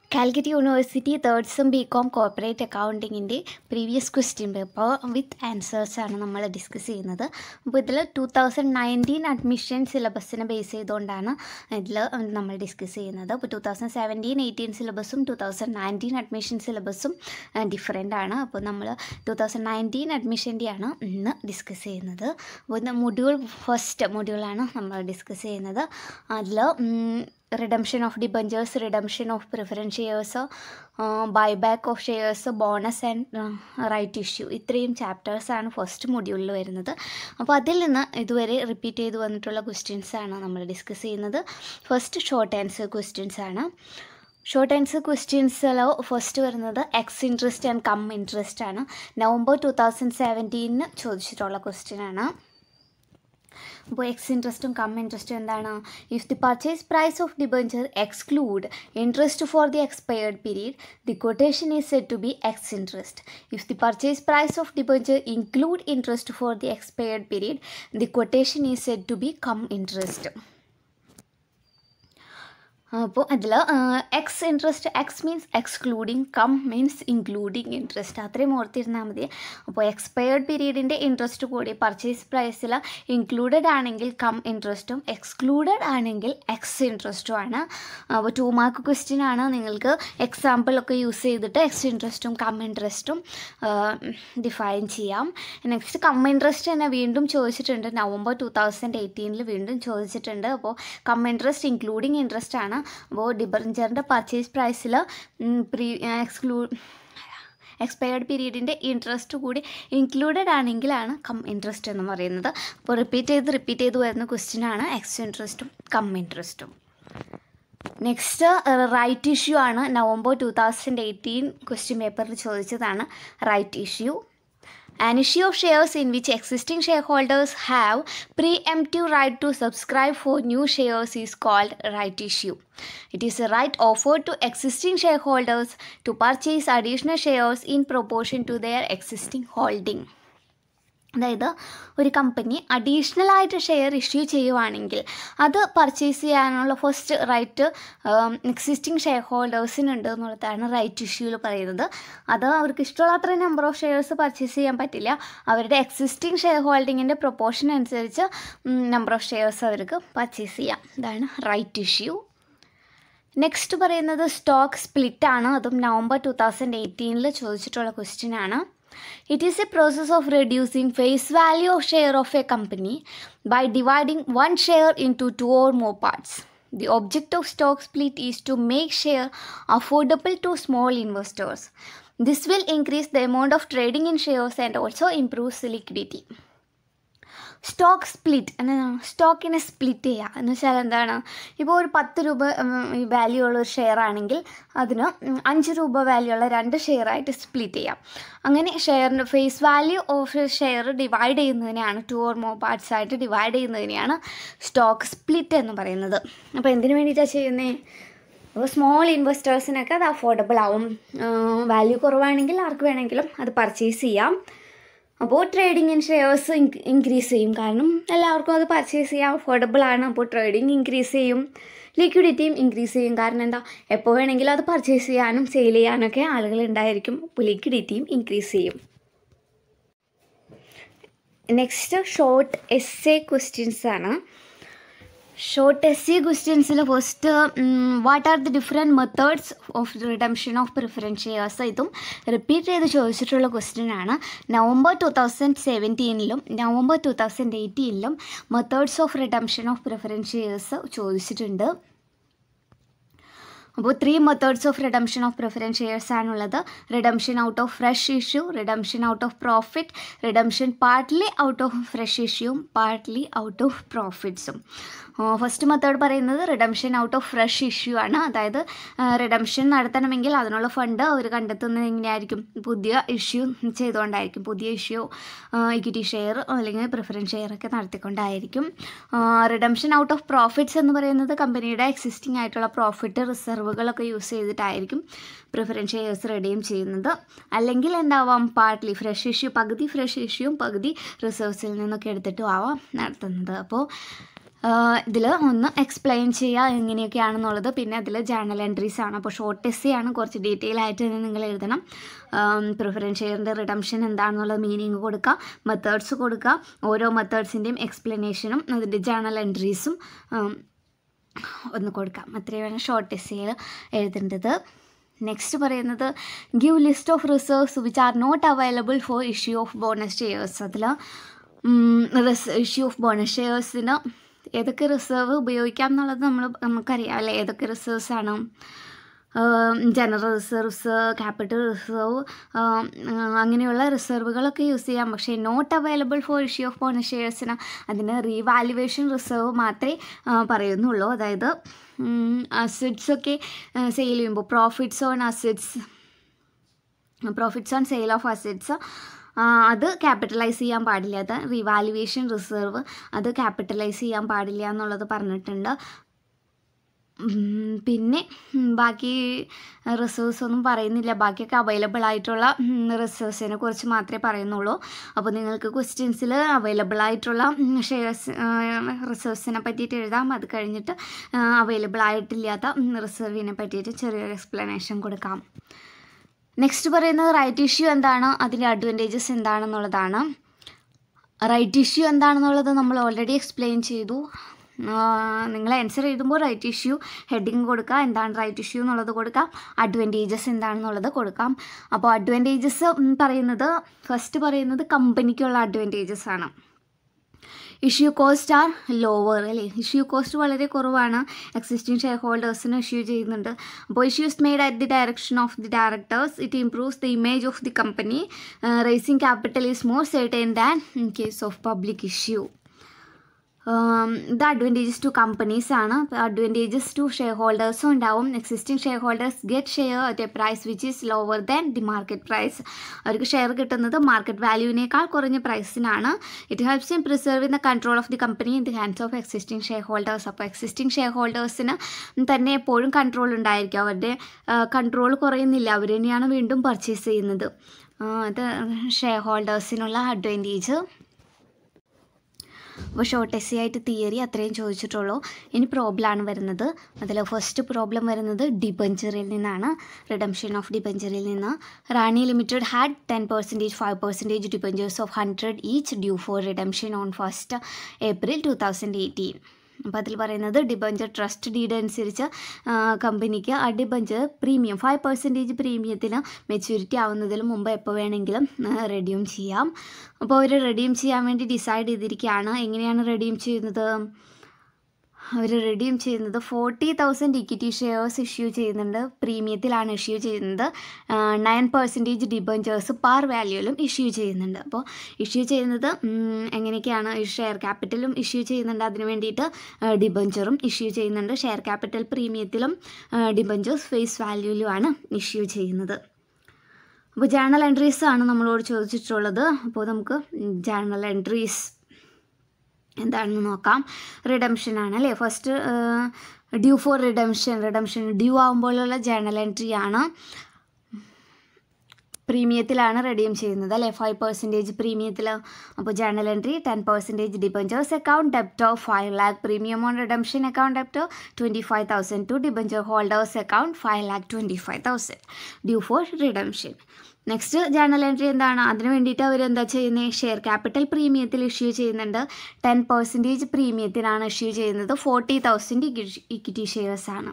Calicut university third sem B com corporate അക്കൗണ്ടിങ്ങിൻ്റെ previous question paper with answers ആണ് നമ്മൾ discuss ചെയ്യുന്നത് അപ്പോൾ ഇതിൽ ടു തൗസൻഡ് നയൻറ്റീൻ അഡ്മിഷൻ സിലബസിനെ ബേസ് ചെയ്തുകൊണ്ടാണ് ഇതിൽ നമ്മൾ ഡിസ്കസ് ചെയ്യുന്നത് അപ്പോൾ ടു തൗസൻഡ് സെവൻറ്റീൻ എയ്റ്റീൻ സിലബസും ടു തൗസൻഡ് നയൻറ്റീൻ അഡ്മിഷൻ സിലബസും ഡിഫറെൻ്റ് ആണ് അപ്പോൾ നമ്മൾ ടു തൗസൻഡ് നയൻറ്റീൻ അഡ്മിഷൻ്റെയാണ് ഇന്ന് ഡിസ്കസ് ചെയ്യുന്നത് അപ്പോൾ ഇന്ന് മൊഡ്യൂൾ ഫസ്റ്റ് മൊഡ്യൂളാണ് നമ്മൾ ഡിസ്കസ് ചെയ്യുന്നത് അതിൽ redemption of debentures redemption of preference shares buyback of shares bonus and right issue ഇത്രയും ചാപ്റ്റേഴ്സാണ് ഫസ്റ്റ് മൊഡ്യൂളിൽ വരുന്നത് അപ്പോൾ അതിൽ നിന്ന് ഇതുവരെ റിപ്പീറ്റ് ചെയ്ത് വന്നിട്ടുള്ള ക്വസ്റ്റ്യൻസ് ആണ് നമ്മൾ ഡിസ്കസ് ചെയ്യുന്നത് ഫസ്റ്റ് ഷോർട്ട് ആൻസർ ക്വസ്റ്റ്യൻസ് ആണ് ഷോർട്ട് ആൻസർ ക്വസ്റ്റ്യൻസിൽ ഫസ്റ്റ് വരുന്നത് ex interest and cum interest ആണ് നവംബർ ടു തൗസൻഡ് സെവൻറ്റീനിന് ചോദിച്ചിട്ടുള്ള ക്വസ്റ്റ്യൻ ആണ് അപ്പോൾ എക്സ് ഇൻട്രസ്റ്റും കം ഇൻട്രസ്റ്റും എന്താണ് if the purchase price of debenture exclude interest for the expired period the quotation is set to be ex interest if the purchase price of debenture include interest for the expired period the quotation is set to B cum interest അപ്പോൾ അതിൽ ex interest ex means excluding cum means including interest അത്രയും ഓർത്തിരുന്നാൽ മതി അപ്പോൾ expired പീരീഡിൻ്റെ interest കൂടി purchase പ്രൈസിൽ included ആണെങ്കിൽ കം ഇൻട്രസ്റ്റും എക്സ്ക്ലൂഡഡ് ആണെങ്കിൽ എക്സ് ഇൻട്രസ്റ്റും ആണ് അപ്പോൾ ടു മാർക്ക് ക്വസ്റ്റ്യൻ ആണ് നിങ്ങൾക്ക് എക്സാമ്പിളൊക്കെ യൂസ് ചെയ്തിട്ട് എക്സ് ഇൻട്രസ്റ്റും കം ഇൻട്രസ്റ്റും ഡിഫൈൻ ചെയ്യാം നെക്സ്റ്റ് കം ഇൻട്രസ്റ്റ് തന്നെ വീണ്ടും ചോദിച്ചിട്ടുണ്ട് നവംബർ ടു തൗസൻഡ് എയ്റ്റീനിൽ വീണ്ടും ചോദിച്ചിട്ടുണ്ട് അപ്പോൾ കം ഇൻട്രസ്റ്റ് ഇൻക്ലൂഡിങ് ഇൻട്രസ്റ്റ് ആണ് അപ്പോൾ ഡിബഞ്ചറിൻ്റെ പർച്ചേസ് പ്രൈസിൽ പ്രീ എക്സ്ക്ലൂ എക്സ്പയർഡ് പീരീഡിൻ്റെ ഇൻട്രസ്റ്റ് കൂടി ഇൻക്ലൂഡഡ് ആണെങ്കിലാണ് കം ഇൻട്രസ്റ്റ് എന്ന് പറയുന്നത് അപ്പോൾ റിപ്പീറ്റ് ചെയ്ത് റിപ്പീറ്റ് ചെയ്ത് വരുന്ന ക്വസ്റ്റ്യൻ ആണ് എക്സ് ഇൻട്രസ്റ്റും കം ഇൻട്രസ്റ്റും നെക്സ്റ്റ് റൈറ്റ് ഇഷ്യൂ ആണ് November two thousand eighteen question പേപ്പറിൽ ചോദിച്ചതാണ് right issue An issue of shares in which existing shareholders have preemptive right to subscribe for new shares is called right issue. It is a right offered to existing shareholders to purchase additional shares in proportion to their existing holding. അതായത് ഒരു company additional ആയിട്ട് share issue ചെയ്യുവാണെങ്കിൽ അത് purchase ചെയ്യാനുള്ള first right existing share ഹോൾഡേഴ്സിനുണ്ട് എന്നുള്ളതാണ് right ഇഷ്യൂവിൽ പറയുന്നത് അത് അവർക്ക് ഇഷ്ടമുള്ള അത്രയും നമ്പർ ഓഫ് ഷെയർസ് പർച്ചേസ് ചെയ്യാൻ പറ്റില്ല അവരുടെ എക്സിസ്റ്റിംഗ് ഷെയർ ഹോൾഡിങ്ങിൻ്റെ പ്രൊപ്പോർഷൻ അനുസരിച്ച് നമ്പർ ഓഫ് ഷെയർസ് അവർക്ക് പർച്ചേസ് ചെയ്യാം ഇതാണ് റൈറ്റ് ഇഷ്യൂ നെക്സ്റ്റ് പറയുന്നത് സ്റ്റോക്ക് സ്പ്ലിറ്റ് ആണ് അതും നവംബർ ടു തൗസൻഡ് എയ്റ്റീനിൽ ചോദിച്ചിട്ടുള്ള ക്വസ്റ്റ്യൻ ആണ് It is a process of reducing face value of share of a company by dividing one share into two or more parts. The object of stock split is to make share affordable to small investors. This will increase the amount of trading in shares and also improves liquidity. Stock split എന്താണ് സ്റ്റോക്കിനെ split ചെയ്യുക എന്ന് വെച്ചാൽ എന്താണ് ഇപ്പോൾ ഒരു പത്ത് രൂപ വാല്യൂ ഉള്ള ഒരു ഷെയർ ആണെങ്കിൽ അതിന് അഞ്ച് രൂപ വാല്യൂ ഉള്ള രണ്ട് ഷെയർ ആയിട്ട് സ്പ്ലിറ്റ് ചെയ്യാം അങ്ങനെ ഷെയറിൻ്റെ face value of share divide ചെയ്യുന്നതിനെയാണ് ടു ഓർ മോർ പാർട്സ് ആയിട്ട് ഡിവൈഡ് ചെയ്യുന്നതിനെയാണ് സ്റ്റോക്ക് സ്പ്ലിറ്റ് എന്ന് പറയുന്നത് അപ്പോൾ എന്തിനു വേണ്ടിയിട്ടാണ് ചെയ്യുന്നത് അപ്പോൾ സ്മോൾ ഇൻവെസ്റ്റേഴ്സിനൊക്കെ അത് അഫോർഡബിൾ ആവും വാല്യൂ കുറവാണെങ്കിൽ ആർക്ക് വേണമെങ്കിലും അത് പർച്ചേസ് ചെയ്യാം അപ്പോൾ ട്രേഡിംഗ് ഇൻ ഷെയർസ് ഇൻക്രീസ് ചെയ്യും കാരണം എല്ലാവർക്കും അത് പർച്ചേസ് ചെയ്യാൻ അഫോർഡബിൾ ആണ് അപ്പോൾ ട്രേഡിംഗ് ഇൻക്രീസ് ചെയ്യും ലിക്വിഡിറ്റിയും ഇൻക്രീസ് ചെയ്യും കാരണം എന്താ എപ്പോൾ വേണമെങ്കിലും അത് പർച്ചേസ് ചെയ്യാനും സെയിൽ ചെയ്യാനൊക്കെ ആളുകൾ ഉണ്ടായിരിക്കും അപ്പോൾ ലിക്വിഡിറ്റിയും ഇൻക്രീസ് ചെയ്യും next short essay questions ആണ് ഷോർട്ട് എസ് സി ക്വസ്റ്റ്യൻസിൽ first what are the different methods of redemption of preference shares ഇതും റിപ്പീറ്റ് ചെയ്ത് ചോദിച്ചിട്ടുള്ള ക്വസ്റ്റ്യൻ ആണ് നവംബർ ടു തൗസൻഡ് സെവൻറ്റീനിലും നവംബർ ടു തൗസൻഡ് എയ്റ്റീനിലും methods of redemption of preference shares ചോദിച്ചിട്ടുണ്ട് അപ്പോൾ three methods of redemption of preference shares ആണുള്ളത് redemption out of fresh issue redemption out of profit redemption partly out of fresh ഇഷ്യൂവും partly out of പ്രോഫിറ്റ്സും first method പറയുന്നത് redemption out of fresh issue ആണ് അതായത് redemption നടത്തണമെങ്കിൽ അതിനുള്ള fund അവർ കണ്ടെത്തുന്നത് എങ്ങനെയായിരിക്കും പുതിയ ഇഷ്യൂ ചെയ്തുകൊണ്ടായിരിക്കും പുതിയ ഇഷ്യൂ ഇക്വിറ്റി ഷെയർ അല്ലെങ്കിൽ പ്രിഫറൻസ് ഷെയർ ഒക്കെ നടത്തിക്കൊണ്ടായിരിക്കും റിഡംഷൻ ഔട്ട് ഓഫ് പ്രോഫിറ്റ്സ് എന്ന് പറയുന്നത് കമ്പനിയുടെ എക്സിസ്റ്റിംഗ് ആയിട്ടുള്ള പ്രോഫിറ്റ് റിസർവുകളൊക്കെ യൂസ് ചെയ്തിട്ടായിരിക്കും പ്രിഫറൻസ് ഷെയർസ് റെഡീം ചെയ്യുന്നത് അല്ലെങ്കിൽ എന്താവാം പാർട്ട്ലി ഫ്രഷ് ഇഷ്യൂ പകുതി ഫ്രഷ് ഇഷ്യൂവും പകുതി റിസർവ്സിൽ നിന്നൊക്കെ എടുത്തിട്ടും ആവാം നടത്തുന്നത് അപ്പോൾ ഇതിൽ ഒന്ന് എക്സ്പ്ലെയിൻ ചെയ്യുക എങ്ങനെയൊക്കെയാണെന്നുള്ളത് പിന്നെ അതിൽ ജേണൽ എൻട്രീസ് ആണ് അപ്പോൾ ഷോർട്ട് എസ് ആണ് കുറച്ച് ഡീറ്റെയിൽ ആയിട്ട് തന്നെ നിങ്ങൾ എഴുതണം പ്രിഫറൻസ് ഷെയറിൻ്റെ റിഡംഷൻ എന്താണെന്നുള്ളത് മീനിങ് കൊടുക്കുക മെത്തേഡ്സ് കൊടുക്കുക ഓരോ മെത്തേഡ്സിൻ്റെയും എക്സ്പ്ലനേഷനും അതിൻ്റെ ജേണൽ എൻട്രീസും ഒന്ന് കൊടുക്കാം അത്രയുമാണ് ഷോർട്ട് എസ്സേയിൽ എഴുതേണ്ടത് നെക്സ്റ്റ് പറയുന്നത് give list of reserves which are not available for issue of bonus shares അതിൽ ഇഷ്യൂ ഓഫ് ബോണസ് ഷെയർസിന് ഏതൊക്കെ റിസർവ് ഉപയോഗിക്കാം എന്നുള്ളത് നമ്മൾ നമുക്കറിയാം അല്ലേ ഏതൊക്കെ റിസർവ്സ് ആണ് ജനറൽ റിസർവ്സ് ക്യാപിറ്റൽ റിസർവ് അങ്ങനെയുള്ള റിസർവുകളൊക്കെ യൂസ് ചെയ്യാം പക്ഷേ not available for issue of bonus ഷെയർസിന് അതിന് റീവാലുവേഷൻ റിസർവ് മാത്രമേ പറയുന്നുള്ളൂ അതായത് അസിഡ്സ് ഒക്കെ സെയിൽ ചെയ്യുമ്പോൾ profits on assets profits on sale of assets അത് ക്യാപിറ്റലൈസ് ചെയ്യാൻ പാടില്ല അത് റിവാലുവേഷൻ റിസർവ് അത് ക്യാപിറ്റലൈസ് ചെയ്യാൻ പാടില്ല എന്നുള്ളത് പറഞ്ഞിട്ടുണ്ട് പിന്നെ ബാക്കി റിസർവ്സ് ഒന്നും പറയുന്നില്ല ബാക്കിയൊക്കെ അവൈലബിൾ ആയിട്ടുള്ള റിസർവ്സിനെ കുറിച്ച് മാത്രമേ പറയുന്നുള്ളൂ അപ്പോൾ നിങ്ങൾക്ക് ക്വസ്റ്റ്യൻസിൽ അവൈലബിൾ ആയിട്ടുള്ള ഷെയർസ് റിസർവ്സിനെ പറ്റിയിട്ട് എഴുതാം അത് കഴിഞ്ഞിട്ട് അവൈലബിൾ ആയിട്ടില്ലാത്ത റിസർവിനെ പറ്റിയിട്ട് ചെറിയൊരു എക്സ്പ്ലനേഷൻ കൊടുക്കാം നെക്സ്റ്റ് പറയുന്നത് റൈറ്റ് ഇഷ്യൂ എന്താണ് അതിൻ്റെ അഡ്വാൻറ്റേജസ് എന്താണെന്നുള്ളതാണ് റൈറ്റ് ഇഷ്യൂ എന്താണെന്നുള്ളത് നമ്മൾ ഓൾറെഡി എക്സ്പ്ലെയിൻ ചെയ്തു നിങ്ങൾ ആൻസർ എഴുതുമ്പോൾ റൈറ്റ് ഇഷ്യൂ ഹെഡിങ് കൊടുക്കുക എന്താണ് റൈറ്റ് ഇഷ്യൂ എന്നുള്ളത് കൊടുക്കാം അഡ്വാൻറ്റേജസ് എന്താണെന്നുള്ളത് കൊടുക്കാം അപ്പോൾ അഡ്വാൻറ്റേജസ് പറയുന്നത് ഫസ്റ്റ് പറയുന്നത് കമ്പനിക്കുള്ള അഡ്വാൻറ്റേജസ് ആണ് ഇഷ്യൂ കോസ്റ്റ് ആർ ലോവർ അല്ലേ ഇഷ്യൂ കോസ്റ്റ് വളരെ കുറവാണ് എക്സിസ്റ്റിംഗ് ഷെയർ ഹോൾഡേഴ്സിന് ഇഷ്യൂ ചെയ്യുന്നുണ്ട് അപ്പോൾ issues made at the direction of the directors it improves the image of the company raising capital is more certain than in case of public issue ഇത് advantages to companies ആണ് advantages to share ഹോൾഡേഴ്സും ഉണ്ടാവും existing shareholders get share at a price which is lower than the market price അവർക്ക് share കിട്ടുന്നത് market വാല്യൂവിനേക്കാൾ കുറഞ്ഞ പ്രൈസിനാണ് it helps in preserve in the control of the company in the hands of existing shareholders അപ്പോൾ existing share ഹോൾഡേഴ്സിന് തന്നെ എപ്പോഴും control ഉണ്ടായിരിക്കും അവരുടെ കൺട്രോൾ കുറയുന്നില്ല അവർ തന്നെയാണ് വീണ്ടും പർച്ചേസ് ചെയ്യുന്നത് അത് ഷെയർ ഹോൾഡേഴ്സിനുള്ള അഡ്വാൻറ്റേജ് അപ്പോൾ ഷോർട്ട് എസ് ആയിട്ട് തിയറി അത്രയും ചോദിച്ചിട്ടുള്ളൂ ഇനി പ്രോബ്ലമാണ് വരുന്നത് അതിൽ ഫസ്റ്റ് പ്രോബ്ലം വരുന്നത് ഡിബഞ്ചറിൽ നിന്നാണ് റിഡംഷൻ ഓഫ് ഡിബഞ്ചറിൽ നിന്ന് Rani limited had ten percentage five percentage debentures of hundred each due for redemption on first April two thousand eighteen അപ്പോൾ അതിൽ പറയുന്നത് ഡിബഞ്ചർ ട്രസ്റ്റ് ഡീഡ് അനുസരിച്ച് കമ്പനിക്ക് ആ ഡിബഞ്ചർ പ്രീമിയം ഫൈവ് പെർസെൻറ്റേജ് പ്രീമിയത്തിന് മെച്യൂരിറ്റി ആവുന്നതിന് മുമ്പ് എപ്പോൾ വേണമെങ്കിലും റെഡ്യൂം ചെയ്യാം അപ്പോൾ അവർ റെഡ്യൂം ചെയ്യാൻ വേണ്ടി ഡിസൈഡ് ചെയ്തിരിക്കുകയാണ് എങ്ങനെയാണ് റെഡ്യൂം ചെയ്യുന്നത് അവർ റെഡീം ചെയ്യുന്നത് forty thousand equity shares issue ചെയ്യുന്നുണ്ട് പ്രീമിയത്തിലാണ് ഇഷ്യൂ ചെയ്യുന്നത് നയൻ പെർസെൻറ്റേജ് ഡിബഞ്ചേഴ്സ് പാർ വാല്യൂയിലും ഇഷ്യൂ ചെയ്യുന്നുണ്ട് അപ്പോൾ ഇഷ്യൂ ചെയ്യുന്നത് എങ്ങനെയൊക്കെയാണ് ഷെയർ ക്യാപിറ്റലും ഇഷ്യൂ ചെയ്യുന്നുണ്ട് അതിന് വേണ്ടിയിട്ട് ഡിബഞ്ചറും ഇഷ്യൂ ചെയ്യുന്നുണ്ട് ഷെയർ ക്യാപിറ്റൽ പ്രീമിയത്തിലും ഡിബഞ്ചേഴ്സ് ഫേസ് വാല്യൂയിലുമാണ് ഇഷ്യൂ ചെയ്യുന്നത് അപ്പോൾ ജേണൽ എൻട്രീസ് ആണ് നമ്മളോട് ചോദിച്ചിട്ടുള്ളത് അപ്പോൾ നമുക്ക് ജേണൽ എൻട്രീസ് എന്താണെന്ന് നോക്കാം റിഡംഷൻ ആണ് അല്ലേ first due for redemption redemption due ആകുമ്പോഴുള്ള ജേണൽ എൻട്രി ആണ് പ്രീമിയത്തിലാണ് റെഡീം ചെയ്യുന്നത് അല്ലേ ഫൈവ് പെർസെൻറ്റേജ് പ്രീമിയത്തിൽ അപ്പോൾ journal entry ten percentage debentures account debit of five lakh premium on redemption account debit twenty five thousand to debenture holders account five lakh twenty five thousand due for redemption next journal entry എന്താണ് അതിന് വേണ്ടിയിട്ട് അവർ എന്താ ചെയ്യുന്നത് share capital പ്രീമിയത്തിൽ issue ചെയ്യുന്നുണ്ട് ten percentage പ്രീമിയത്തിനാണ് issue ചെയ്യുന്നത് ഫോർട്ടി തൗസൻഡ് ഇക്വിറ്റി ഷെയർസ് ആണ്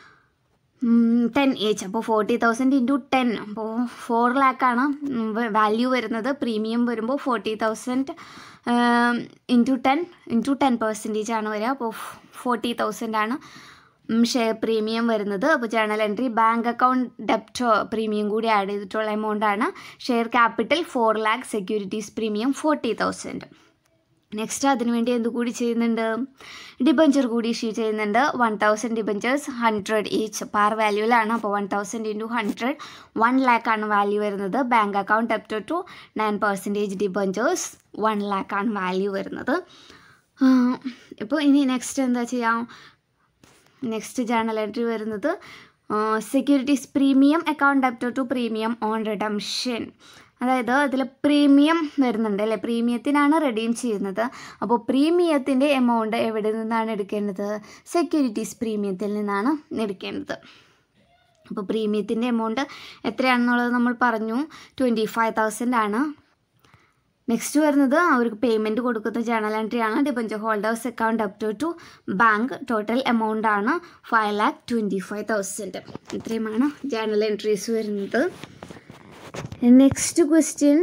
ടെൻ ഏജ് അപ്പോൾ ഫോർട്ടി തൗസൻഡ് ഇൻറ്റു ടെൻ അപ്പോൾ ഫോർ ലാക്കാണ് വാല്യൂ വരുന്നത് പ്രീമിയം വരുമ്പോൾ forty thousand into ten into ten percentage ആണ് വരിക അപ്പോൾ ഫോർട്ടി തൗസൻഡ് ആണ് ഷെയർ പ്രീമിയം വരുന്നത് അപ്പോൾ journal entry bank account debit premium കൂടി ആഡ് ചെയ്തിട്ടുള്ള എമൗണ്ട് ആണ് share capital four lakh securities premium forty thousand next അതിനുവേണ്ടി എന്ത് കൂടി ചെയ്യുന്നുണ്ട് ഡിബഞ്ചർ കൂടി ഇഷ്യൂ ചെയ്യുന്നുണ്ട് one thousand debentures hundred each പാർ വാല്യൂലാണ് അപ്പോൾ one thousand into hundred one ലാക്കാണ് വാല്യൂ വരുന്നത് bank account debit to nine percentage debentures one ലാക്കാണ് വാല്യൂ വരുന്നത് ഇപ്പോൾ ഇനി നെക്സ്റ്റ് എന്താ ചെയ്യാം നെക്സ്റ്റ് ജേണൽ എൻട്രി വരുന്നത് securities premium account debit to premium on redemption അതായത് അതിൽ പ്രീമിയം വരുന്നുണ്ട് അല്ലേ പ്രീമിയത്തിനാണ് റെഡീം ചെയ്യുന്നത് അപ്പോൾ പ്രീമിയത്തിൻ്റെ എമൗണ്ട് എവിടെ നിന്നാണ് എടുക്കേണ്ടത് സെക്യൂരിറ്റീസ് പ്രീമിയത്തിൽ നിന്നാണ് എടുക്കേണ്ടത് അപ്പോൾ പ്രീമിയത്തിൻ്റെ എമൗണ്ട് എത്രയാണെന്നുള്ളത് നമ്മൾ പറഞ്ഞു ട്വൻറ്റി ഫൈവ് തൗസൻഡ് ആണ് നെക്സ്റ്റ് വരുന്നത് അവർക്ക് പേയ്മെൻറ്റ് കൊടുക്കുന്ന ജേണൽ എൻട്രി ആണ് debenture holders account up to to bank total amount ആണ് five lakh twenty five thousand ഇത്രയുമാണ് ജേണൽ എൻട്രീസ് വരുന്നത് നെക്സ്റ്റ് ക്വസ്റ്റ്യൻ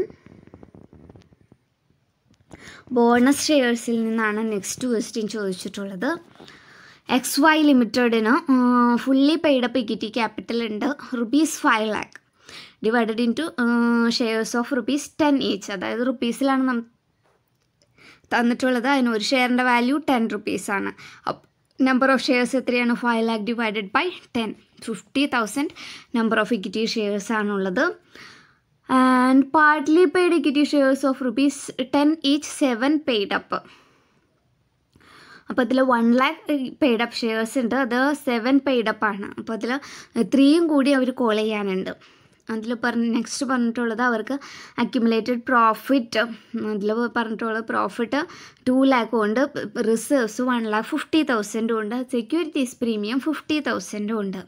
ബോണസ് ഷെയർസിൽ നിന്നാണ് നെക്സ്റ്റ് ക്വസ്റ്റ്യൻ ചോദിച്ചിട്ടുള്ളത് എക്സ് വൈ ലിമിറ്റഡിന് ഫുള്ളി പെയ്ഡപ്പ് ഇക്വിറ്റി ക്യാപിറ്റൽ ഉണ്ട് rupees five lakh divided into shares of rupees ten each അതായത് റുപ്പീസിലാണ് നം തന്നിട്ടുള്ളത് അതിന് ഒരു ഷെയറിൻ്റെ വാല്യൂ ടെൻ റുപ്പീസാണ് നമ്പർ ഓഫ് ഷെയർസ് എത്രയാണ് five lakh divided by ten fifty thousand number of equity shares ആണുള്ളത് and partly paid equity shares of rupees ten each seven paid up അപ്പോൾ അതിൽ one lakh paid up shares ഉണ്ട് അത് seven paid up ആണ് അപ്പോൾ അതിൽ ത്രീയും കൂടി അവർ കോൾ ചെയ്യാനുണ്ട് അതിൽ പറഞ്ഞ നെക്സ്റ്റ് പറഞ്ഞിട്ടുള്ളത് അവർക്ക് അക്യുമുലേറ്റഡ് പ്രോഫിറ്റ് അതിൽ പറഞ്ഞിട്ടുള്ളത് പ്രോഫിറ്റ് ടു ലാക്കും ഉണ്ട് റിസർവ്സ് വൺ ലാക്ക് ഫിഫ്റ്റി തൗസൻഡും ഉണ്ട് സെക്യൂരിറ്റീസ് പ്രീമിയം ഫിഫ്റ്റി തൗസൻഡും ഉണ്ട്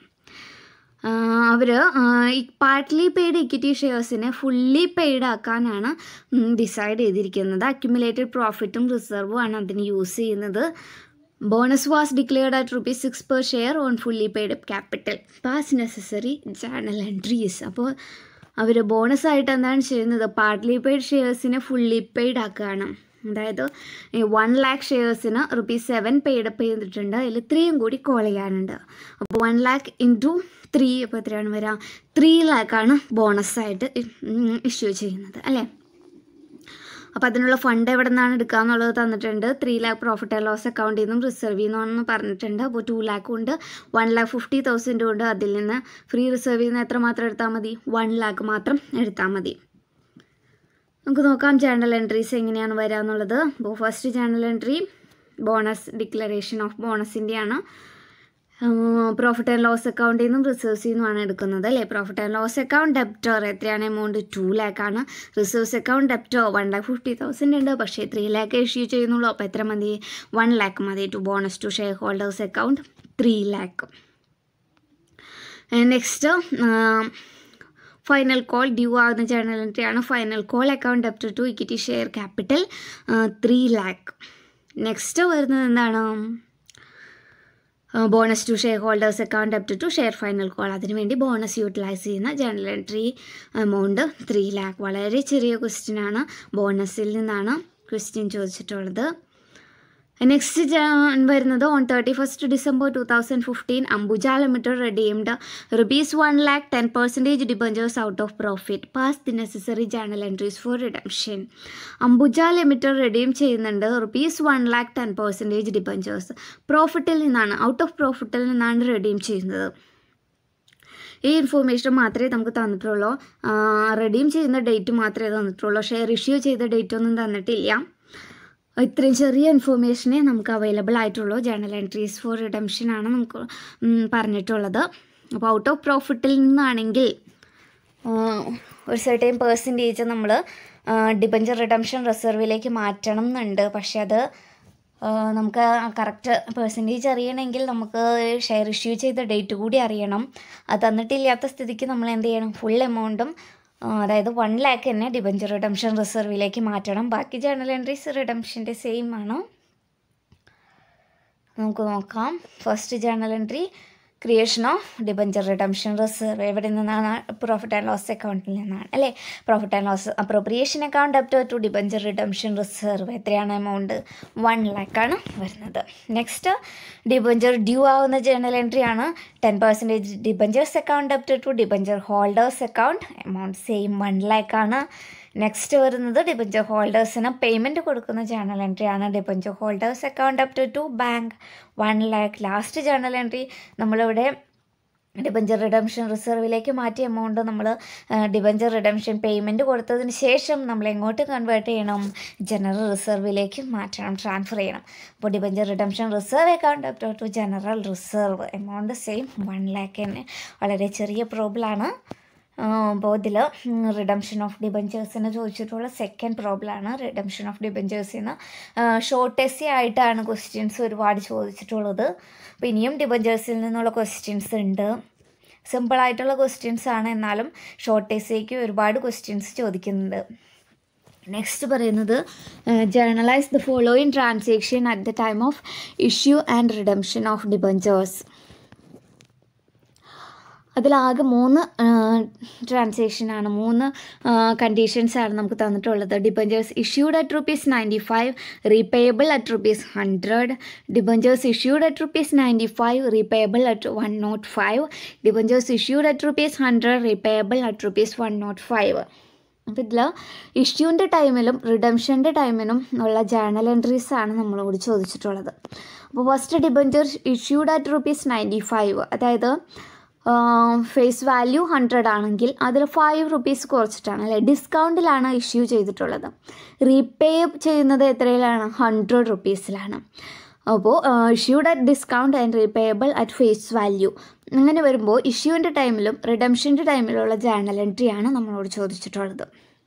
അവർ ഈ പാർട്ട്ലി പെയ്ഡ് ഇക്വിറ്റി ഷെയർസിനെ ഫുള്ളി പെയ്ഡ് ആക്കാനാണ് ഡിസൈഡ് ചെയ്തിരിക്കുന്നത് അക്യുമുലേറ്റഡ് പ്രോഫിറ്റും റിസർവും ആണ് അതിന് യൂസ് ചെയ്യുന്നത് bonus was declared at rupees six per share on fully paid capital pass necessary journal entries അപ്പോൾ അവർ ബോണസ് ആയിട്ട് എന്താണ് ചെയ്യുന്നത് പാർട്ട്ലി പെയ്ഡ് ഷെയർസിനെ ഫുള്ളി പെയ്ഡ് ആക്കുകയാണ് അതായത് വൺ ലാക്ക് ഷെയർസിന് റുപ്പീസ് സെവൻ പെയ്ഡ് അപ്പ് ചെയ്തിട്ടുണ്ട് അതിൽ ത്രീയും കൂടി കോൾ ചെയ്യാനുണ്ട് അപ്പോൾ വൺ ലാക്ക് ഇൻറ്റു ത്രീ അപ്പോൾ എത്രയാണ് വരിക ത്രീ ലാക്കാണ് ബോണസായിട്ട് ഇഷ്യൂ ചെയ്യുന്നത് അല്ലേ അപ്പോൾ അതിനുള്ള ഫണ്ട് എവിടെ നിന്നാണ് എടുക്കുക എന്നുള്ളത് തന്നിട്ടുണ്ട് three lakh profit and loss അക്കൗണ്ടിൽ നിന്നും റിസർവ് ചെയ്യുന്നതെന്ന് പറഞ്ഞിട്ടുണ്ട് അപ്പോൾ ടു ലാക്കും ഉണ്ട് വൺ ലാക്ക് ഫിഫ്റ്റി തൗസൻഡും ഉണ്ട് അതിൽ നിന്ന് ഫ്രീ റിസർവ് ചെയ്യുന്ന എത്ര മാത്രം എടുത്താൽ മതി വൺ ലാക്ക് മാത്രം എടുത്താൽ മതി നമുക്ക് നോക്കാം ജേണൽ എൻട്രീസ് എങ്ങനെയാണ് വരിക എന്നുള്ളത് അപ്പോൾ first journal entry bonus declaration of ബോണസിൻ്റെയാണ് പ്രോഫിറ്റ് ആൻഡ് ലോസ് അക്കൗണ്ടിൽ നിന്നും റിസർവ്സിൽ നിന്നുമാണ് എടുക്കുന്നത് അല്ലേ profit and loss account debtor എത്രയാണ് എമൗണ്ട് ടു ലാക്കാണ് reserves account debtor one lakh fifty thousand ഉണ്ട് പക്ഷേ ത്രീ ലാക്ക് ഇഷ്യൂ ചെയ്യുന്നുള്ളൂ അപ്പോൾ എത്ര മതി വൺ ലാക്ക് മതി to bonus to shareholders account three lakh next final call due ആകുന്ന ജേണൽ എൻട്രിയാണ് final call account debtor to equity share capital three lakh next വരുന്നത് എന്താണ് bonus to shareholders account up to share final call അതിനുവേണ്ടി bonus utilise ചെയ്യുന്ന journal entry amount three lakh വളരെ ചെറിയ question ആണ് ബോണസിൽ നിന്നാണ് ക്വസ്റ്റ്യൻ ചോദിച്ചിട്ടുള്ളത് നെക്സ്റ്റ് വരുന്നത് on thirty first December two thousand fifteen Ambuja Limited redeemed rupees one lakh ten percentage debentures out of profit pass the necessary journal entries for redemption Ambuja Limited redeem ചെയ്യുന്നുണ്ട് rupees one lakh ten percentage debentures പ്രോഫിറ്റിൽ നിന്നാണ് out of പ്രോഫിറ്റിൽ നിന്നാണ് redeem ചെയ്യുന്നത് ഈ information മാത്രമേ നമുക്ക് തന്നിട്ടുള്ളൂ redeem ചെയ്യുന്ന date മാത്രമേ തന്നിട്ടുള്ളൂ ഷെയർ ഇഷ്യൂ ചെയ്ത ഡേറ്റ് ഒന്നും തന്നിട്ടില്ല ഇത്രയും ചെറിയ ഇൻഫോർമേഷനേ നമുക്ക് അവൈലബിൾ ആയിട്ടുള്ളൂ ജേണൽ എൻട്രീസ് ഫോർ റിഡംഷൻ ആണ് നമുക്ക് പറഞ്ഞിട്ടുള്ളത് അപ്പോൾ ഔട്ട് ഓഫ് പ്രോഫിറ്റിൽ നിന്നാണെങ്കിൽ ഒരു സർട്ടൈൻ പേഴ്സൻറ്റേജ് നമ്മൾ ഡിബഞ്ചർ റിഡംഷൻ റിസർവിലേക്ക് മാറ്റണം എന്നുണ്ട് പക്ഷെ അത് നമുക്ക് കറക്റ്റ് പെർസെൻറ്റേജ് അറിയണമെങ്കിൽ നമുക്ക് ഷെയർ ഇഷ്യൂ ചെയ്ത ഡേറ്റ് കൂടി അറിയണം അത് തന്നിട്ടില്ലാത്ത സ്ഥിതിക്ക് നമ്മൾ എന്ത് ചെയ്യണം ഫുൾ എമൗണ്ടും അതായത് വൺ ലാക്ക് തന്നെ ഡിബഞ്ചർ റിഡംഷൻ റിസർവിലേക്ക് മാറ്റണം ബാക്കി ജേണൽ എൻട്രീസ് റിഡംഷൻ്റെ സെയിം ആണ് നമുക്ക് നോക്കാം first journal entry creation of debenture redemption reserve എവിടെ നിന്നാണ് പ്രോഫിറ്റ് ആൻഡ് ലോസ് അക്കൗണ്ടിൽ നിന്നാണ് അല്ലേ profit and loss appropriation account up to debenture redemption reserve എത്രയാണ് എമൗണ്ട് വൺ ലാക്കാണ് വരുന്നത് നെക്സ്റ്റ് ഡിബഞ്ചർ ഡ്യൂ ആവുന്ന ജേണൽ എൻട്രി ആണ് ten percentage debentures account up to debenture holders account amount same one ലാക്കാണ് next വരുന്നത് ഡിബഞ്ചർ ഹോൾഡേഴ്സിന് payment കൊടുക്കുന്ന journal entry ആണ് debenture holders account up to to bank one lakh last journal entry നമ്മളിവിടെ debenture redemption റിസർവിലേക്ക് മാറ്റിയ amount നമ്മൾ debenture redemption payment കൊടുത്തതിന് ശേഷം നമ്മൾ എങ്ങോട്ട് കൺവേർട്ട് ചെയ്യണം ജനറൽ റിസർവിലേക്ക് മാറ്റണം ട്രാൻസ്ഫർ ചെയ്യണം അപ്പോൾ debenture redemption reserve account up to general reserve amount same one lakh തന്നെ വളരെ ചെറിയ പ്രോബ്ലമാണ് അപ്പോൾ ഇതിൽ റിഡംഷൻ ഓഫ് ഡിബഞ്ചേഴ്സിന് ചോദിച്ചിട്ടുള്ള സെക്കൻഡ് പ്രോബ്ലമാണ് റിഡംഷൻ ഓഫ് ഡിബഞ്ചേഴ്സിന് ഷോർട്ട് എസ്സി ആയിട്ടാണ് ക്വസ്റ്റ്യൻസ് ഒരുപാട് ചോദിച്ചിട്ടുള്ളത് അപ്പോൾ ഇനിയും ഡിബഞ്ചേഴ്സിൽ നിന്നുള്ള ക്വസ്റ്റ്യൻസ് ഉണ്ട് സിമ്പിളായിട്ടുള്ള ക്വസ്റ്റ്യൻസ് ആണ് എന്നാലും ഷോർട്ട് എസ്സിക്ക് ഒരുപാട് ക്വസ്റ്റ്യൻസ് ചോദിക്കുന്നുണ്ട് നെക്സ്റ്റ് പറയുന്നത് journalise the following transaction at the time of issue and redemption of debentures അതിലാകെ മൂന്ന് ട്രാൻസാക്ഷനാണ് മൂന്ന് കണ്ടീഷൻസ് ആണ് നമുക്ക് തന്നിട്ടുള്ളത് debentures issued at rupees ninety five repayable at rupees hundred debentures issued at rupees ninety five repayable at one nought five debentures issued at rupees hundred repayable at rupees one nought five അപ്പോൾ ഇതിൽ ഇഷ്യൂൻ്റെ ടൈമിലും റിഡംഷൻ്റെ ടൈമിനും ഉള്ള journal entries ആണ് നമ്മളോട് ചോദിച്ചിട്ടുള്ളത് അപ്പോൾ first debenture issued at rupees ninety five അതായത് face value hundred ആണെങ്കിൽ അതിൽ ഫൈവ് റുപ്പീസ് കുറച്ചിട്ടാണ് അല്ലേ ഡിസ്കൗണ്ടിലാണ് ഇഷ്യൂ ചെയ്തിട്ടുള്ളത് റീപേ ചെയ്യുന്നത് എത്രയിലാണ് ഹൺഡ്രഡ് റുപ്പീസിലാണ് അപ്പോൾ issued at discount and repayable at face value അങ്ങനെ വരുമ്പോൾ ഇഷ്യൂവിൻ്റെ ടൈമിലും റിഡംഷൻ്റെ ടൈമിലുള്ള ജേണൽ എൻട്രിയാണ് നമ്മളോട് ചോദിച്ചിട്ടുള്ളത്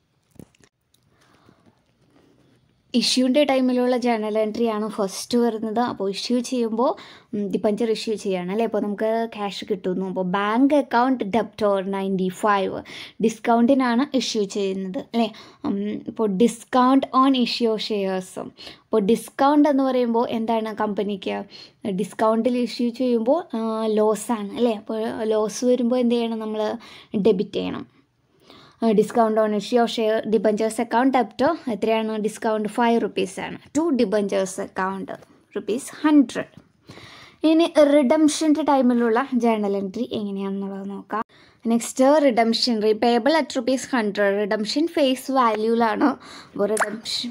ഇഷ്യൂൻ്റെ ടൈമിലുള്ള ജേണൽ എൻട്രി ആണ് ഫസ്റ്റ് വരുന്നത് അപ്പോൾ ഇഷ്യൂ ചെയ്യുമ്പോൾ ഡിപ്പഞ്ചർ ഇഷ്യൂ ചെയ്യണം അല്ലേ അപ്പോൾ നമുക്ക് ക്യാഷ് കിട്ടുന്നു അപ്പോൾ bank account debtor ninety five ഡിസ്കൗണ്ടിനാണ് ഇഷ്യൂ ചെയ്യുന്നത് അല്ലേ ഇപ്പോൾ ഡിസ്കൗണ്ട് ഓൺ ഇഷ്യൂ ഷെയർസ് അപ്പോൾ ഡിസ്കൗണ്ട് എന്ന് പറയുമ്പോൾ എന്താണ് കമ്പനിക്ക് ഡിസ്കൗണ്ടിൽ ഇഷ്യൂ ചെയ്യുമ്പോൾ ലോസാണ് അല്ലേ അപ്പോൾ ലോസ് വരുമ്പോൾ എന്ത് ചെയ്യണം നമ്മൾ ഡെബിറ്റ് ചെയ്യണം discount on issue of share debentures account ഡെപ്റ്റോ എത്രയാണ് ഡിസ്കൗണ്ട് ഫൈവ് റുപ്പീസാണ് to debentures account rupees hundred ഇനി റിഡംഷൻ്റെ ടൈമിലുള്ള ജേണൽ എൻട്രി എങ്ങനെയാണെന്നുള്ളത് നോക്കാം next redemption repayable at rupees hundred redemption face വാല്യൂലാണ് അപ്പോൾ റിഡംഷൻ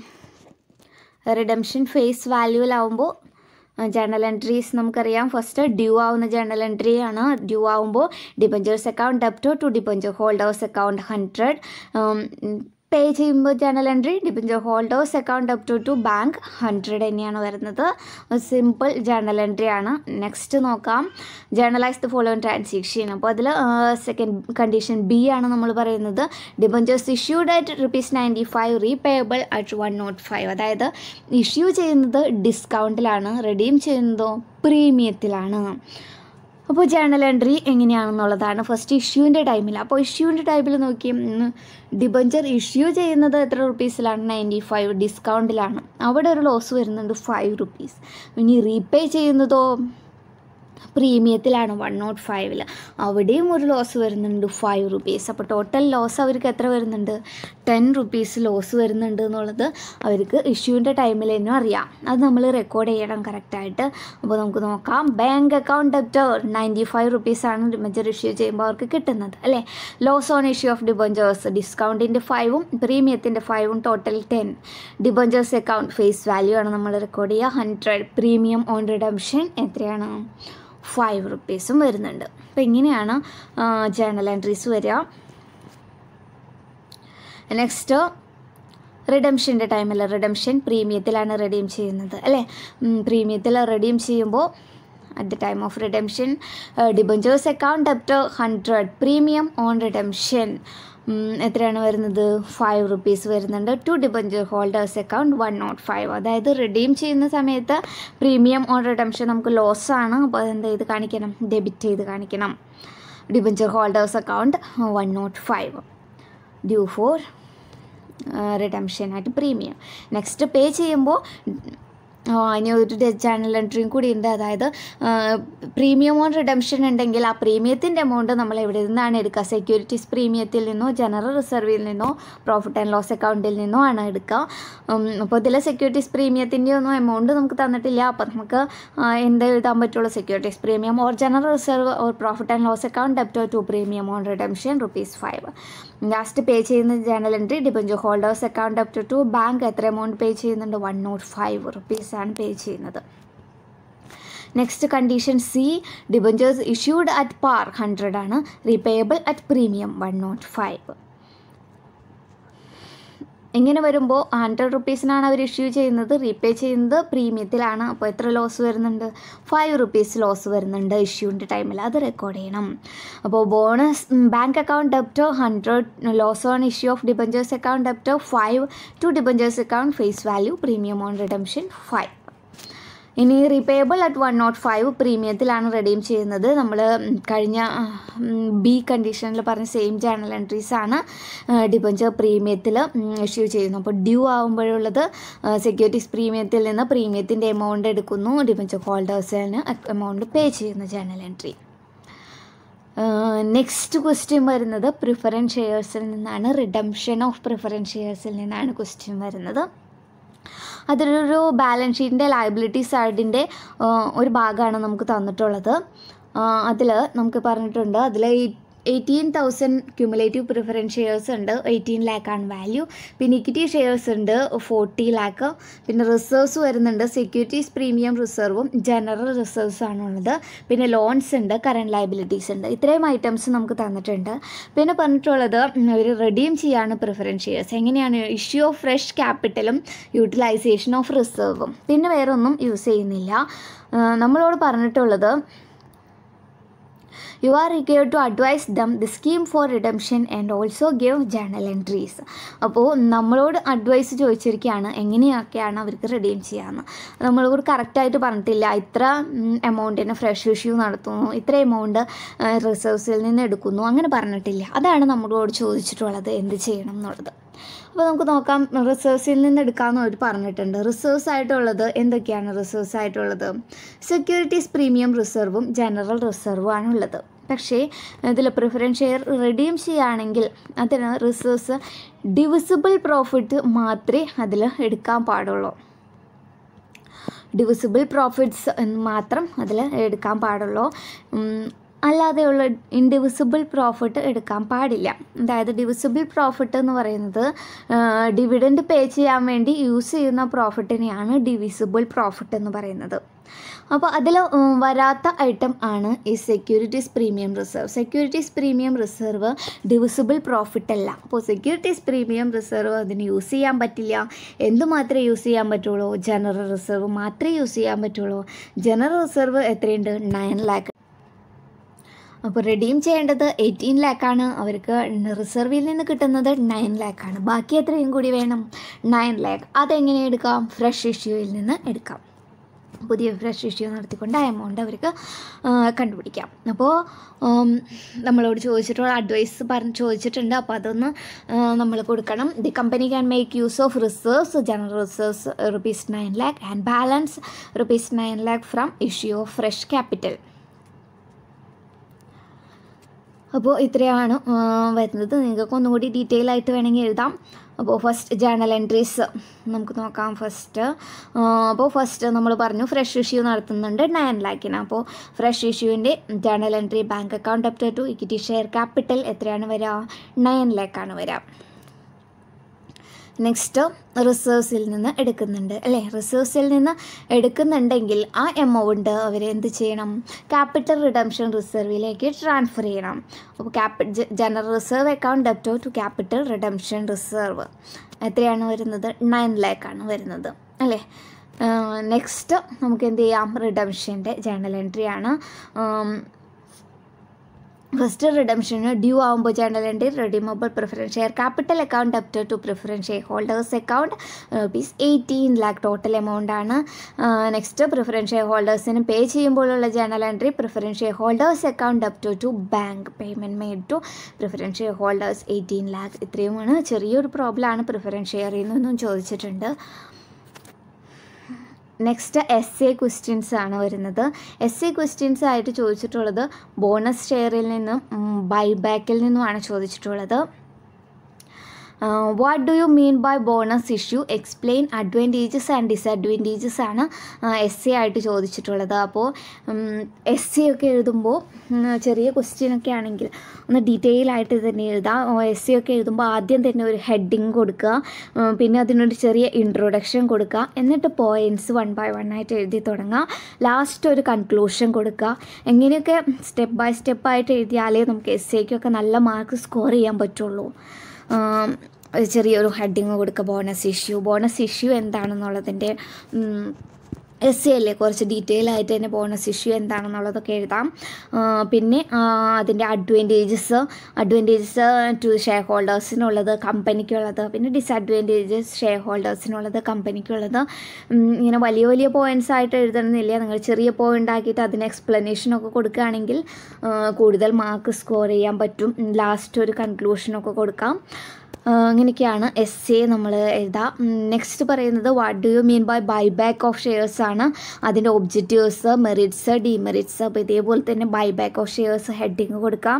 റിഡംഷൻ ഫേസ് വാല്യൂലാവുമ്പോൾ ജേണൽ എൻട്രീസ് നമുക്കറിയാം ഫസ്റ്റ് ഡ്യൂ ആവുന്ന ജേണൽ എൻട്രി ആണ് ഡ്യൂ ആവുമ്പോൾ ഡിബഞ്ചേഴ്സ് അക്കൗണ്ട് ഡെപ്റ്റോ to debenture holders account hundred pay ചെയ്യുമ്പോൾ journal entry debenture holders account up to to bank hundred തന്നെയാണ് വരുന്നത് സിമ്പിൾ ജേണൽ എൻട്രി ആണ് നെക്സ്റ്റ് നോക്കാം ജേണലൈസ് ദ ഫോളോയിങ് ട്രാൻസാക്ഷൻ അപ്പോൾ അതിൽ സെക്കൻഡ് കണ്ടീഷൻ ബി ആണ് നമ്മൾ പറയുന്നത് debentures issued at rupees ninety five repayable at one nought five അതായത് ഇഷ്യൂ ചെയ്യുന്നത് ഡിസ്കൗണ്ടിലാണ് റെഡീം ചെയ്യുന്നതോ പ്രീമിയത്തിലാണ് അപ്പോൾ ജേണൽ എൻട്രി എങ്ങനെയാണെന്നുള്ളതാണ് ഫസ്റ്റ് ഇഷ്യൂവിൻ്റെ ടൈമിൽ അപ്പോൾ ഇഷ്യൂവിൻ്റെ ടൈമിൽ നോക്കി ഡിബഞ്ചർ ഇഷ്യൂ ചെയ്യുന്നത് എത്ര റുപ്പീസിലാണ് നയൻറ്റി ഫൈവ് ഡിസ്കൗണ്ടിലാണ് അവിടെ ഒരു ലോസ് വരുന്നുണ്ട് ഫൈവ് റുപ്പീസ് ഇനി റീപേ ചെയ്യുന്നതോ പ്രീമിയത്തിലാണ് വൺ നോട്ട് ഫൈവിൽ അവിടെയും ഒരു ലോസ് വരുന്നുണ്ട് ഫൈവ് റുപ്പീസ് അപ്പോൾ ടോട്ടൽ ലോസ് അവർക്ക് എത്ര വരുന്നുണ്ട് ടെൻ റുപ്പീസ് ലോസ് വരുന്നുണ്ട് എന്നുള്ളത് അവർക്ക് ഇഷ്യൂവിൻ്റെ ടൈമിൽ തന്നെ അറിയാം അത് നമ്മൾ റെക്കോർഡ് ചെയ്യണം കറക്റ്റായിട്ട് അപ്പോൾ നമുക്ക് നോക്കാം bank account debtor ninety five റുപ്പീസാണ് ഡിബഞ്ചർ ഇഷ്യൂ ചെയ്യുമ്പോൾ അവർക്ക് കിട്ടുന്നത് അല്ലേ loss on issue of debentures ഡിസ്കൗണ്ടിൻ്റെ ഫൈവും പ്രീമിയത്തിൻ്റെ ഫൈവും total ten debentures account face value ആണ് നമ്മൾ റെക്കോർഡ് ചെയ്യുക ഹൺഡ്രഡ് പ്രീമിയം ഓൺ റിഡംഷൻ എത്രയാണ് ഫൈവ് റുപ്പീസും വരുന്നുണ്ട് അപ്പോൾ ഇങ്ങനെയാണ് ജേണൽ എൻട്രീസ് വരിക നെക്സ്റ്റ് റിഡംഷൻ്റെ ടൈമിൽ റിഡംഷൻ പ്രീമിയത്തിലാണ് റെഡീം ചെയ്യുന്നത് അല്ലേ പ്രീമിയത്തിൽ റെഡീം ചെയ്യുമ്പോൾ at the time of redemption debentures account up to hundred premium on redemption എത്രയാണ് വരുന്നത് ഫൈവ് റുപ്പീസ് വരുന്നുണ്ട് to debenture holders account one nought five അതായത് റിഡീം ചെയ്യുന്ന സമയത്ത് പ്രീമിയം ഓൺ റിഡംഷൻ നമുക്ക് ലോസ് ആണ് അപ്പോൾ അതെന്ത് ചെയ്ത് കാണിക്കണം ഡെബിറ്റ് ചെയ്ത് കാണിക്കണം debenture holders account one nought five due for redemption ആയിട്ട് പ്രീമിയം നെക്സ്റ്റ് പേ ചെയ്യുമ്പോൾ ഇനി ഒരു ചാനൽ എൻട്രിയും കൂടി ഉണ്ട് അതായത് പ്രീമിയം ഓൺ റിഡംഷൻ ഉണ്ടെങ്കിൽ ആ പ്രീമിയത്തിൻ്റെ എമൗണ്ട് നമ്മൾ എവിടെ നിന്നാണ് എടുക്കുക സെക്യൂരിറ്റീസ് പ്രീമിയത്തിൽ നിന്നോ ജനറൽ റിസർവിൽ നിന്നോ പ്രോഫിറ്റ് ആൻഡ് ലോസ് അക്കൗണ്ടിൽ നിന്നോ ആണ് എടുക്കുക അപ്പോൾ ഇതിൽ സെക്യൂരിറ്റീസ് പ്രീമിയത്തിൻ്റെ ഒന്നും എമൗണ്ട് നമുക്ക് തന്നിട്ടില്ല അപ്പോൾ നമുക്ക് എന്ത് എഴുതാൻ പറ്റുള്ളൂ securities premium or general reserve or profit and loss account ഡെപ്റ്റോ to premium on redemption rupees five last pay ചെയ്യുന്ന journal entry debenture holders account up to to bank എത്ര എമൗണ്ട് പേ ചെയ്യുന്നുണ്ട് വൺ നോട്ട് ഫൈവ് റുപ്പീസ് ആണ് pay ചെയ്യുന്നത് next condition C debentures issued at par hundred ആണ് repayable at premium one nought five ഇങ്ങനെ വരുമ്പോൾ hundred റുപ്പീസിനാണ് അവർ issue ചെയ്യുന്നത് റീപേ ചെയ്യുന്നത് പ്രീമിയത്തിലാണ് അപ്പോൾ എത്ര ലോസ് വരുന്നുണ്ട് ഫൈവ് റുപ്പീസ് ലോസ് വരുന്നുണ്ട് ഇഷ്യൂൻ്റെ ടൈമിൽ അത് റെക്കോർഡ് ചെയ്യണം അപ്പോൾ bonus bank account debit to hundred loss on issue of debentures account debit to five two debentures account face value premium on redemption five ഇനി repayable at one nought five പ്രീമിയത്തിലാണ് redeem ചെയ്യുന്നത് നമ്മൾ കഴിഞ്ഞ ബി കണ്ടീഷനിൽ പറഞ്ഞ സെയിം ജേണൽ എൻട്രീസ് ആണ് debenture പ്രീമിയത്തിൽ issue ചെയ്യുന്നു അപ്പോൾ ഡ്യൂ ആകുമ്പോഴുള്ളത് സെക്യൂരിറ്റീസ് പ്രീമിയത്തിൽ നിന്ന് പ്രീമിയത്തിൻ്റെ എമൗണ്ട് എടുക്കുന്നു ഡിബഞ്ചർ ഹോൾഡേഴ്സിന് എമൗണ്ട് പേ ചെയ്യുന്ന ജേണൽ എൻട്രി നെക്സ്റ്റ് ക്വസ്റ്റ്യൻ വരുന്നത് പ്രിഫറൻസ് ഷെയർസിൽ നിന്നാണ് റിഡംഷൻ ഓഫ് പ്രിഫറൻസ് ഷെയർസിൽ നിന്നാണ് ക്വസ്റ്റ്യൻ വരുന്നത് അതിലൊരു ബാലൻസ് ഷീറ്റിൻ്റെ ലയബിലിറ്റി സൈഡിൻ്റെ ഒരു ഭാഗമാണ് നമുക്ക് തന്നിട്ടുള്ളത് അതിൽ നമുക്ക് പറഞ്ഞിട്ടുണ്ട് അതിൽ eighteen thousand cumulative preference shares ഉണ്ട് എയ്റ്റീൻ ലാക്കാണ് വാല്യൂ പിന്നെ ഇക്വിറ്റി ഷെയർസ് ഉണ്ട് ഫോർട്ടി ലാക്ക് പിന്നെ റിസർവ്സ് വരുന്നുണ്ട് സെക്യൂരിറ്റീസ് പ്രീമിയം റിസർവും ജനറൽ റിസർവ്സ് ആണുള്ളത് പിന്നെ ലോൺസ് ഉണ്ട് കറണ്ട് ലയബിലിറ്റീസ് ഉണ്ട് ഇത്രയും ഐറ്റംസ് നമുക്ക് തന്നിട്ടുണ്ട് പിന്നെ പറഞ്ഞിട്ടുള്ളത് ഒരു റെഡീം ചെയ്യാണ് പ്രിഫറൻസ് ഷെയർസ് എങ്ങനെയാണ് ഇഷ്യൂ ഓഫ് ഫ്രഷ് ക്യാപിറ്റലും യൂട്ടിലൈസേഷൻ ഓഫ് റിസർവും പിന്നെ വേറെ ഒന്നും യൂസ് ചെയ്യുന്നില്ല നമ്മളോട് പറഞ്ഞിട്ടുള്ളത് you are required to advise them the scheme for redemption and also give journal entries അപ്പോൾ നമ്മളോട് അഡ്വൈസ് ചോദിച്ചിരിക്കുകയാണ് എങ്ങനെയൊക്കെയാണ് അവർക്ക് റിഡീം ചെയ്യാമെന്ന് നമ്മളോട് കറക്റ്റായിട്ട് പറഞ്ഞിട്ടില്ല ഇത്ര എമൗണ്ടിന് ഫ്രഷ് ഇഷ്യൂ നടത്തുന്നു ഇത്ര എമൗണ്ട് റിസർവ്സിൽ നിന്ന് എടുക്കുന്നു അങ്ങനെ പറഞ്ഞിട്ടില്ല അതാണ് നമ്മളോട് ചോദിച്ചിട്ടുള്ളത് എന്ത് ചെയ്യണം എന്നുള്ളത് അപ്പോൾ നമുക്ക് നോക്കാം റിസർവ്സിൽ നിന്ന് എടുക്കാമെന്ന് അവർ പറഞ്ഞിട്ടുണ്ട് റിസർവ്സ് ആയിട്ടുള്ളത് എന്തൊക്കെയാണ് റിസർവ്സ് ആയിട്ടുള്ളത് സെക്യൂരിറ്റീസ് പ്രീമിയം റിസർവും ജനറൽ റിസർവും ആണുള്ളത് പക്ഷേ ഇതിൽ പ്രിഫറൻസ് ഷെയർ റെഡീം ചെയ്യുകയാണെങ്കിൽ അതിന് റിസർവ്സ് ഡിവിസിബിൾ പ്രോഫിറ്റ് മാത്രമേ അതിൽ എടുക്കാൻ പാടുള്ളൂ ഡിവിസിബിൾ പ്രോഫിറ്റ്സ് എന്ന് മാത്രം അതിൽ എടുക്കാൻ പാടുള്ളൂ അല്ലാതെയുള്ള ഇൻഡിവിസിബിൾ പ്രോഫിറ്റ് എടുക്കാൻ പാടില്ല അതായത് ഡിവിസിബിൾ പ്രോഫിറ്റ് എന്ന് പറയുന്നത് ഡിവിഡൻഡ് പേ ചെയ്യാൻ വേണ്ടി യൂസ് ചെയ്യുന്ന പ്രോഫിറ്റിനെയാണ് ഡിവിസിബിൾ പ്രോഫിറ്റ് എന്ന് പറയുന്നത് അപ്പോൾ അതിൽ വരാത്ത ഐറ്റം ആണ് ഈ securities premium reserve securities premium reserve divisible profit അല്ല അപ്പോൾ സെക്യൂരിറ്റീസ് പ്രീമിയം റിസർവ് അതിന് യൂസ് ചെയ്യാൻ പറ്റില്ല എന്ത് മാത്രമേ യൂസ് ചെയ്യാൻ പറ്റുള്ളൂ ജനറൽ റിസർവ് മാത്രമേ യൂസ് ചെയ്യാൻ പറ്റുള്ളൂ ജനറൽ റിസർവ് എത്രയുണ്ട് നയൻ ലാക്ക് അപ്പോൾ റെഡീം ചെയ്യേണ്ടത് എയ്റ്റീൻ ലാക്കാണ് അവർക്ക് റിസർവിൽ നിന്ന് കിട്ടുന്നത് നയൻ ലാക്കാണ് ബാക്കി എത്രയും കൂടി വേണം നയൻ ലാക്ക് അതെങ്ങനെ എടുക്കാം ഫ്രഷ് ഇഷ്യൂയിൽ നിന്ന് എടുക്കാം പുതിയ ഫ്രഷ് ഇഷ്യൂ നടത്തിക്കൊണ്ട് ആ എമൗണ്ട് അവർക്ക് കണ്ടുപിടിക്കാം അപ്പോൾ നമ്മളോട് ചോദിച്ചിട്ടുള്ള അഡ്വൈസ് പറഞ്ഞ് ചോദിച്ചിട്ടുണ്ട് അപ്പോൾ അതൊന്ന് നമ്മൾ കൊടുക്കണം the company can make use of reserves general reserves rupees nine lakh and balance rupees nine lakh from issue of fresh capital അപ്പോൾ ഇത്രയാണ് വരുന്നത് നിങ്ങൾക്ക് ഒന്നുകൂടി ഡീറ്റെയിൽ ആയിട്ട് വേണമെങ്കിൽ എഴുതാം അപ്പോൾ ഫസ്റ്റ് ജേണൽ എൻട്രീസ് നമുക്ക് നോക്കാം ഫസ്റ്റ് അപ്പോൾ ഫസ്റ്റ് നമ്മൾ പറഞ്ഞു ഫ്രഷ് ഇഷ്യൂ നടത്തുന്നുണ്ട് നയൻ ലാക്കിന് അപ്പോൾ ഫ്രഷ് ഇഷ്യൂവിൻ്റെ journal entry bank account up to equity share capital എത്രയാണ് വരിക നയൻ ലാക്കാണ് വരിക നെക്സ്റ്റ് റിസർവ്സിൽ നിന്ന് എടുക്കുന്നുണ്ട് അല്ലേ റിസർവ്സിൽ നിന്ന് എടുക്കുന്നുണ്ടെങ്കിൽ ആ എമൗണ്ട് അവർ എന്ത് ചെയ്യണം ക്യാപിറ്റൽ റിഡംഷൻ റിസർവിലേക്ക് ട്രാൻസ്ഫർ ചെയ്യണം അപ്പോൾ ക്യാപി ജനറൽ റിസർവ് അക്കൗണ്ട് ഡെപ്റ്റോ ടു ക്യാപിറ്റൽ റിഡംഷൻ റിസർവ് എത്രയാണ് വരുന്നത് നയൻ ലാക്കാണ് വരുന്നത് അല്ലേ നെക്സ്റ്റ് നമുക്ക് എന്ത് ചെയ്യാം റിഡംഷൻ്റെ ജേണൽ എൻട്രി ആണ് ഫസ്റ്റ് റിഡംഷന് ഡ്യൂ ആകുമ്പോൾ journal entry redeemable preference share capital account up to preference shareholders account rupees eighteen lakh total amount ആണ് നെക്സ്റ്റ് പ്രിഫറൻസ് ഷെയർ ഹോൾഡേഴ്സിന് പേ ചെയ്യുമ്പോഴുള്ള journal entry preference shareholders account up to to bank payment made to preference shareholders eighteen lakh ഇത്രയുമാണ് ചെറിയൊരു പ്രോബ്ലമാണ് preference ഷെയറിൽ നിന്നും ചോദിച്ചിട്ടുണ്ട് next S essay questions ആണ് വരുന്നത് എസ് എ ക്വസ്റ്റ്യൻസ് ആയിട്ട് ചോദിച്ചിട്ടുള്ളത് ബോണസ് ഷെയറിൽ നിന്നും ബൈബാക്കിൽ നിന്നുമാണ് ചോദിച്ചിട്ടുള്ളത് what do you mean by bonus issue explain advantages and disadvantages ആണ് എസ് സി ആയിട്ട് ചോദിച്ചിട്ടുള്ളത് അപ്പോൾ എസ് സി ഒക്കെ എഴുതുമ്പോൾ ചെറിയ ക്വസ്റ്റ്യൻ ഒക്കെ ആണെങ്കിൽ ഒന്ന് ഡീറ്റെയിൽ ആയിട്ട് തന്നെ എഴുതാം എസ് സി ഒക്കെ എഴുതുമ്പോൾ ആദ്യം തന്നെ ഒരു ഹെഡിങ് കൊടുക്കുക പിന്നെ അതിനൊരു ചെറിയ ഇൻട്രൊഡക്ഷൻ കൊടുക്കുക എന്നിട്ട് പോയിൻറ്റ്സ് വൺ ബൈ വൺ ആയിട്ട് എഴുതി തുടങ്ങുക ലാസ്റ്റ് ഒരു കൺക്ലൂഷൻ കൊടുക്കുക എങ്ങനെയൊക്കെ സ്റ്റെപ്പ് ബൈ സ്റ്റെപ്പ് ആയിട്ട് എഴുതിയാലേ നമുക്ക് എസ് സിക്കൊക്കെ നല്ല മാർക്ക് സ്കോർ ചെയ്യാൻ പറ്റുള്ളൂ ഒരു ചെറിയൊരു ഹെഡിങ് കൊടുക്കുക ബോണസ് ഇഷ്യൂ ബോണസ് ഇഷ്യൂ എന്താണെന്നുള്ളതിൻ്റെ എസ് അല്ലേ കുറച്ച് ഡീറ്റെയിൽ ആയിട്ട് തന്നെ ബോണസ് ഇഷ്യൂ എന്താണെന്നുള്ളതൊക്കെ എഴുതാം ആ, പിന്നെ ആ, അതിൻ്റെ അഡ്വാൻറ്റേജസ് അഡ്വാൻറ്റേജസ് ടു ഷെയർ ഹോൾഡേഴ്സിനുള്ളത് കമ്പനിക്കുള്ളത് പിന്നെ ഡിസഡ്വാൻറ്റേജസ് ഷെയർ ഹോൾഡേഴ്സിനുള്ളത് കമ്പനിക്കുള്ളത് ഉം, ഇങ്ങനെ വലിയ വലിയ പോയിൻറ്റ്സ് ആയിട്ട് എഴുതണമെന്നില്ല നിങ്ങൾ ചെറിയ പോയിൻ്റ് ആക്കിയിട്ട് അതിന് എക്സ്പ്ലനേഷനൊക്കെ കൊടുക്കുകയാണെങ്കിൽ ആ, കൂടുതൽ മാർക്ക് സ്കോർ ചെയ്യാൻ പറ്റും ലാസ്റ്റ് ഒരു കൺക്ലൂഷനൊക്കെ കൊടുക്കാം ആ, അങ്ങനെയൊക്കെയാണ് എസ് എ നമ്മൾ എഴുതാം നെക്സ്റ്റ് പറയുന്നത് what do you mean by buy back of shares ആണ് അതിൻ്റെ ഒബ്ജക്റ്റീവ്സ് മെറിറ്റ്സ് ഡിമെറിറ്റ്സ് അപ്പോൾ ഇതേപോലെ തന്നെ buy back of shares heading കൊടുക്കാം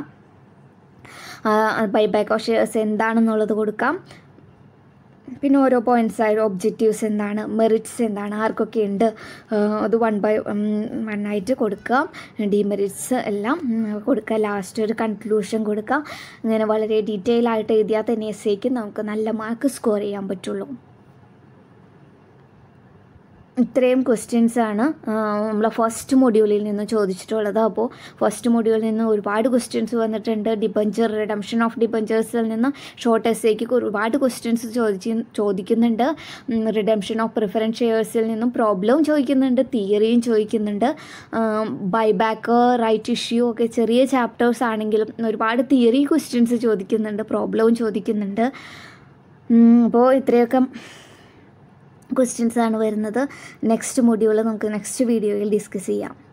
ബൈ ബാക്ക് ഓഫ് ഷെയർസ് എന്താണെന്നുള്ളത് കൊടുക്കാം പിന്നെ ഓരോ പോയിൻറ്റ്സ് ആയിട്ട് ഒബ്ജക്റ്റീവ്സ് എന്താണ് മെറിറ്റ്സ് എന്താണ് ആർക്കൊക്കെ ഉണ്ട് ആഹ് അത് വൺ ബൈ വൺ ആയിട്ട് കൊടുക്കുക ഡിമെറിറ്റ്സ് എല്ലാം ഉം, കൊടുക്കുക ലാസ്റ്റ് ഒരു കൺക്ലൂഷൻ കൊടുക്കുക അങ്ങനെ വളരെ ഡീറ്റെയിൽ ആയിട്ട് എഴുതിയാൽ തന്നെ എസ് ഐക്ക് നമുക്ക് നല്ല മാർക്ക് സ്കോർ ചെയ്യാൻ പറ്റുള്ളൂ ഇത്രയും ക്വസ്റ്റ്യൻസ് ആണ് നമ്മൾ ഫസ്റ്റ് മൊഡ്യൂളിൽ നിന്ന് ചോദിച്ചിട്ടുള്ളത് അപ്പോൾ ഫസ്റ്റ് മൊഡ്യൂളിൽ നിന്ന് ഒരുപാട് ക്വസ്റ്റ്യൻസ് വന്നിട്ടുണ്ട് ഡിബഞ്ചർ റിഡംഷൻ ഓഫ് ഡിബഞ്ചേഴ്സിൽ നിന്ന് ഷോർട്ട് എസ്സേക്ക് ഒരുപാട് ക്വസ്റ്റ്യൻസ് ചോദിച്ച് ചോദിക്കുന്നുണ്ട് റിഡംഷൻ ഓഫ് പ്രിഫറൻസ് ഷെയർസിൽ നിന്നും പ്രോബ്ലവും ചോദിക്കുന്നുണ്ട് തിയറിയും ചോദിക്കുന്നുണ്ട് ബൈബാക്ക് റൈറ്റ് ഇഷ്യൂ ഒക്കെ ചെറിയ ചാപ്റ്റേഴ്സ് ആണെങ്കിലും ഒരുപാട് തിയറി ക്വസ്റ്റ്യൻസ് ചോദിക്കുന്നുണ്ട് പ്രോബ്ലവും ചോദിക്കുന്നുണ്ട് അപ്പോൾ ഇത്രയൊക്കെ ക്വസ്റ്റ്യൻസ് ആണ് വരുന്നത് നെക്സ്റ്റ് മൊഡ്യൂൾ നമുക്ക് നെക്സ്റ്റ് വീഡിയോയിൽ ഡിസ്കസ് ചെയ്യാം